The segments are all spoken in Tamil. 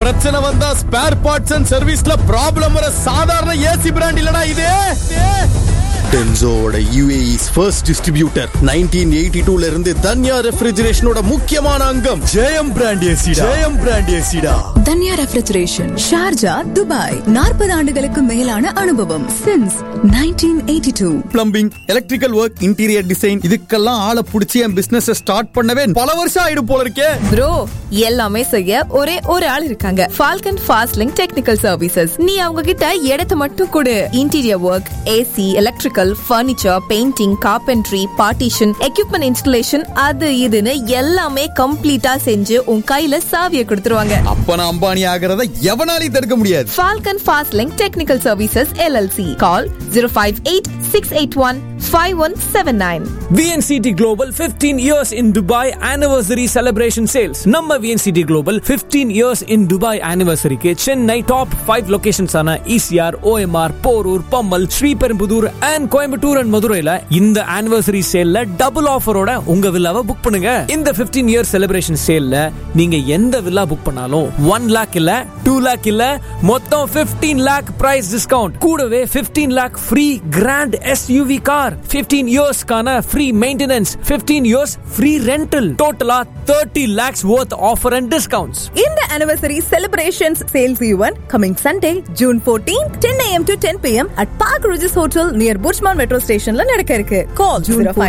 பிரச்சனை வந்தா ஸ்பேர் பார்ட்ஸ் அண்ட் சர்வீஸ்ல ப்ராப்ளம் வர சாதாரண ஏசி பிராண்ட் இல்லடா இது டென்சோவோட யூஏஇஸ் ஃபர்ஸ்ட் டிஸ்ட்ரிபியூட்டர் 1982 ல இருந்து தன்யா ரெஃப்ரிஜரேஷனோட முக்கியமான அங்கம் ஜெயம் பிராண்ட் ஏசிடா ஜெயம் பிராண்ட் ஏசிடா தன்யா ரெஃப்ரிஜரேஷன் ஷார்ஜா துபாய் நாற்பது ஆண்டுகளுக்கு மேலான அனுபவம் since 1982 plumbing electrical work interior design இதுக்கெல்லாம் ஆளை பிடிச்சி என் பிசினஸ் ஸ்டார்ட் பண்ணவே பல வருஷம் ஆயிடும் போல இருக்கே ப்ரோ எல்லாமே செய்ய ஒரே ஒரு ஆள் இருக்காங்க falcon fast link technical services நீ அவங்க கிட்ட இடத்தை மட்டும் கொடு interior work AC electrical furniture painting carpentry partition equipment installation அது இதுன்னு எல்லாமே கம்ப்ளீட்டா செஞ்சு உன் கையில சாவியை கொடுத்துருவாங்க அப்ப நான் அம்பானி ஆகிறத எவனாலையும் தடுக்க முடியாது falcon fast link technical services LLC call zero five eight six eight one five one seven nine VNCT Global 15 years in Dubai anniversary celebration sales. நம்ம VNCT Global 15 years in Dubai anniversary க்கு சென்னை டாப் 5 லொகேஷன்ஸ் ஆன ECR, OMR, Porur, Pammal, Sriperumbudur and Coimbatore and மதுரையில இந்த anniversary சேல்ல டபுள் ஆஃபரோட உங்க வில்லாவை புக் பண்ணுங்க இந்த 15 இயர் செலிப்ரேஷன் சேல்ல நீங்க எந்த வில்லா புக் பண்ணாலும் 1 லேக் இல்ல 2 லேக் இல்ல மொத்தம் 15 லேக் பிரைஸ் டிஸ்கவுண்ட் கூடவே 15 lakh free grand SUV car 15 இயர்ஸ்க்கான free maintenance 15 years free rental டோட்டலா 30 lakhs worth offer and discounts இந்த anniversary celebrations sales event coming Sunday, June 14th, 10 a.m. to 10 p.m. at Park Regis Hotel near Bushman Metro Stationல நடக்க இருக்கு. Call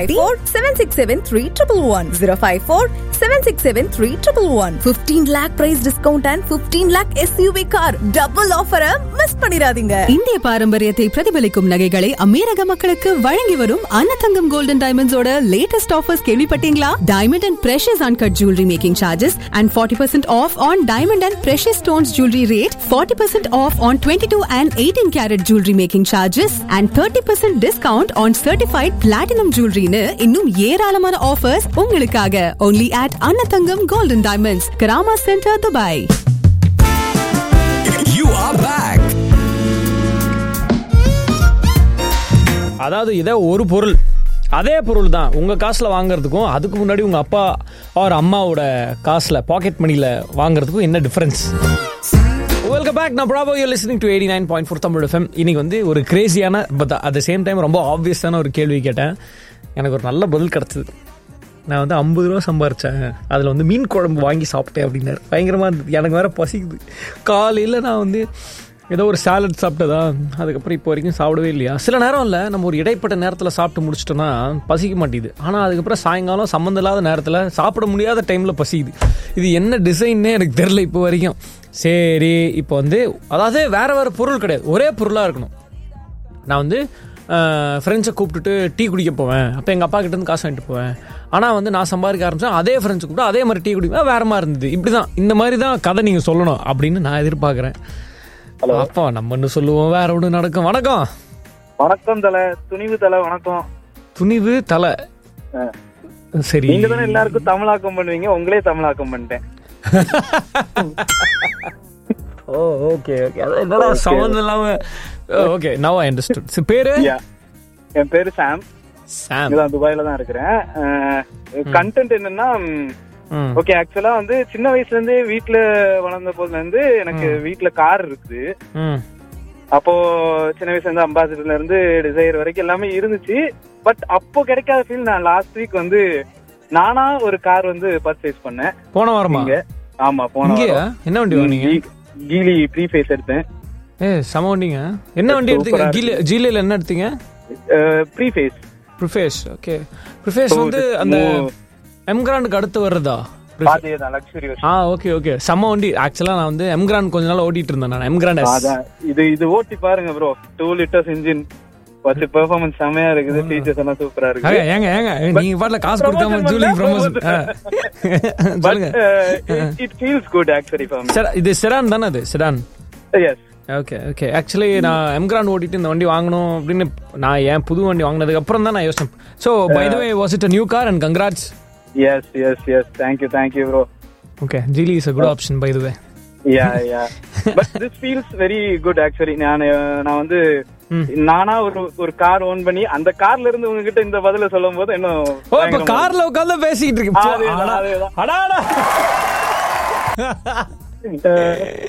054-767-3111. 054-767-3111. 15 lakh price discount and 15 lakh SUV car. Double offer miss பண்ணிடாதீங்க. இந்திய பாரம்பரியத்தை பிரதிபலிக்கும் நகைகளை அமீரக மக்களுக்கு வழங்கி வரும் அன்னதங்கம் கோல்டன் டைமண்ட்ஸோட லேட்டஸ்ட் ஆஃபர்ஸ் கேள்விப்பட்டீங்களா diamond and precious uncut jewellery making charges and forty percent off on diamond and precious stones jewellery rate forty percent off on twenty two and eighteen carat jewellery making charges and thirty percent discount on certified platinum ஜுவல்லரின்னு இன்னும் ஏராளமான ஆஃபர்ஸ் உங்களுக்காக only at Annathangam golden diamonds Karama centre Dubai you are back அதாவது இதை ஒரு பொருள் அதே பொருள் தான் உங்க காசுல வாங்குறதுக்கும் அதுக்கு முன்னாடி உங்க அப்பா ஆர் அம்மாவோட காசுல பாக்கெட் மணில வாங்குறதுக்கும் என்ன டிஃபரன்ஸ் வெல்கம் பேக் நான் ப்ராபோ you listening to eighty nine point four Tamil FM இன்னைக்கு வந்து ஒரு கிரேசியான but at the same time ரொம்ப ஆப்வியஸான ஒரு கேள்வி கேட்டேன் எனக்கு ஒரு நல்ல பதில் கிடச்சிது நான் வந்து ஐம்பது ரூபா சம்பாரிச்சேன் அதில் வந்து மீன் குழம்பு வாங்கி சாப்பிட்டேன் அப்படின்னாரு பயங்கரமாக இருந்தது எனக்கு வேற பசிக்குது காலையில் நான் வந்து ஏதோ ஒரு சாலட் சாப்பிட்டதா அதுக்கப்புறம் இப்போ வரைக்கும் சாப்பிடவே இல்லையா சில நேரம் இல்லை நம்ம ஒரு இடைப்பட்ட நேரத்தில் சாப்பிட்டு முடிச்சிட்டோன்னா பசிக்க மாட்டேங்குது ஆனால் அதுக்கப்புறம் சாயங்காலம் சம்மந்தம் இல்லாத நேரத்தில் சாப்பிட முடியாத டைமில் பசிக்குது இது என்ன டிசைன்னே எனக்கு தெரில இப்போ வரைக்கும் சரி இப்போ வந்து அதாவது வேற வேற பொருள் கிடையாது ஒரே பொருளாக இருக்கணும் நான் வந்து ஃப்ரெண்ட்ஸை கூப்பிட்டுட்டு டீ குடிக்க போவேன் அப்போ எங்கள் அப்பா கிட்ட இருந்து காசு வாங்கிட்டு போவேன் ஆனால் வந்து நான் சம்பாதிக்க ஆரம்பிச்சேன் அதே ஃப்ரெண்ட்ஸ் கூப்பிட்டு அதே மாதிரி டீ குடிப்பேன் வேற மாதிரி இருந்தது இப்படி தான் இந்த மாதிரி தான் கதை நீங்கள் சொல்லணும் அப்படின்னு நான் எதிர்பார்க்குறேன் அப்பா நம்ம ஒன்று சொல்லுவோம் வேற ஒன்று நடக்கும் வணக்கம் வணக்கம் தல துணிவு தல வணக்கம் துணிவு தலை சரி நீங்க தானே எல்லாருக்கும் தமிழாக்கம் பண்ணுவீங்க உங்களே தமிழாக்கம் பண்ணிட்டேன் ஓ ஓகே ஓகே அதான் என்னடா சம்மந்தம் இல்லாம ஓகே நவ் ஐ அண்டர்ஸ்டுட் பேரு Yeah. என் பேரு சாம் சாம் இங்கதான் துபாயில தான் இருக்கிறேன் கண்டென்ட் என்னன்னா ம் ஓகே ஆக்சுவலா வந்து சின்ன வயசுல இருந்தே வீட்ல வளர்ந்த போதுல இருந்து எனக்கு வீட்ல கார் இருக்குது ம் அப்போ சின்ன வயசுல இருந்து அம்பாசிடர்ல இருந்து டிசைர் வரைக்கும் எல்லாமே இருந்துச்சு பட் அப்போ கிடைக்காத ஃபீல் நான் லாஸ்ட் வீக் வந்து நானா ஒரு கார் வந்து பர்ச்சேஸ் பண்ணேன் போன வாரமா இங்க ஆமா போன இங்கேயா வாரம். என்ன வண்டி வாங்குனீங்க கீ- கீலி ப்ரீ ஃபேஸ் எடுத்தேன் ஏ சம வண்டிங்க என்ன வண்டி எடுத்தீங்க சூப்பரா ஜீல ஜீலையில் என்ன எடுத்தீங்க pre face preface okay preface So, வந்து this அந்த more- எம்கிராண்டுக்கு அடுத்து வர்றதா அதேதான் லக்ஸுரி ஆ ஓகே ஓகே செம்ம வண்டி ஆக்சுவலா நான் வந்து எம்கிராண்ட் கொஞ்ச நாள் ஓட்டிட்டு இருந்தேன் நான் எம்கிராண்ட் எஸ் அதான் இது இது ஓட்டி பாருங்க ப்ரோ டூ லிட்டர்ஸ் இன்ஜின் பத்து பெர்ஃபார்மன்ஸ் செமையா இருக்குது ஃபீச்சர்ஸ் எல்லாம் சூப்பரா ஏங்க இருக்கு ஏங்க ஏங்க நீங்க பாட்டுல காசு கொடுக்காம promotion ஜூலி பண்ணா ப்ரமோஷன் பட் சொல்லுங்க it feels good actually for me செடா- இது செடான் தானே அது sedan yes okay okay actually நான் எம்கிராண்ட் ஓட்டிட்டு இந்த வண்டி வாங்கணும் அப்படின்னு நான் ஏன் புது வண்டி வாங்கினதுக்கு அப்புறம் தான் நான் யோசிச்சேன் so by the way was it new car and congrats yes yes yes thank you thank you bro okay Geely is a good option by the way yeah yeah but this feels very good actually நான் நான் வந்து நானா ஒரு ஒரு கார் ஓன் பண்ணி அந்த கார்ல இருந்து உங்ககிட்ட இந்த பதில சொல்லும் போது இன்னும் ஓ இப்ப பயங்கரமா கார்ல உட்கார்ந்து பேசிட்டு இருக்கு அதேதான், அடா, அதேதான். அடா, அடா. இருக்கு.